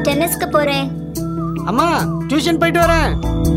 டென்னிஸ்க்கு போறேன் அம்மா டியூஷன் போயிட்டு வரேன்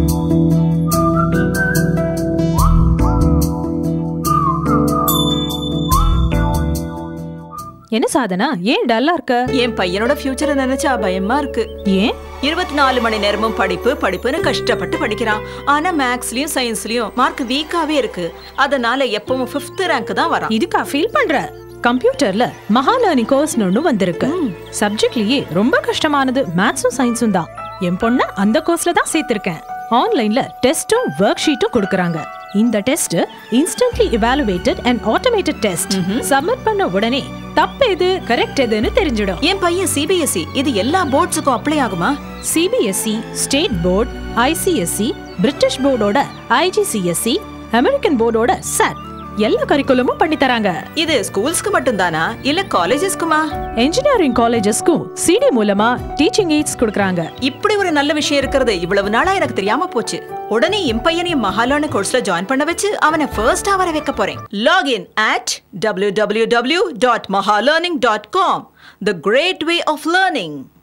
என்ன சாதனா ஏன் டல்லா இருக்க என் பையனோட ஃபியூச்சரை நினைச்சா பயமா இருக்கு ஏன் இருபத்தி நாலு மணி நேரமும் படிப்பு படிப்புன்னு கஷ்டப்பட்டு படிக்கிறான் ஆனா மேக்ஸ்லயும் சயின்ஸ்லயும் மார்க் வீக்காவே இருக்கு அதனால எப்பவும் ஃபிஃப்த் ரேங்க் தான் வரான் இதுக்கா ஃபீல் பண்ற கம்ப்யூட்டர்ல மகா லேர்னிங் கோர்ஸ்னு ஒண்ணு வந்திருக்கு சப்ஜெக்ட்லயே ரொம்ப கஷ்டமானது மேத்ஸும் சயின்ஸும் தான் என் பொண்ண அந்த கோர்ஸ்ல தான் சேர்த்திருக்கேன் ஆன்லைன்ல டெஸ்டும் ஒர்க் ஷீட்டும் கொடுக்கறாங்க இந்த test instantly evaluated and automated test submit பண்ண உடனே தப்பு எது கரெக்ட் எதுன்னு தெரிஞ்சிடும் என் பையன் சிபிஎஸ்இ இது எல்லா போர்ட்ஸுக்கும் அப்ளை ஆகுமா CBSE state board ICSE British போர்டோட ஐஜிசிஎஸ்இ அமெரிக்கன் போர்டோட சட் எல்லா கரிக்குலமும் பண்ணி தராங்க இது ஸ்கூல்ஸ்க்கு மட்டும் தானா இல்ல காலேஜஸ்க்குமா இன்ஜினியரிங் காலேஜஸ்க்கும் சிடி மூலமா டீச்சிங் எய்ட்ஸ் கொடுக்கறாங்க இப்படி ஒரு நல்ல விஷயம் இருக்கிறது இவ்வளவு நாளா எனக்கு தெரியாம போச்சு உடனே என் பையனையும் மகாலான கோர்ஸ்ல ஜாயின் பண்ண வச்சு அவனை ஃபர்ஸ்ட் வர வைக்க போறேன் login at www.mahalearning.com the great way of learning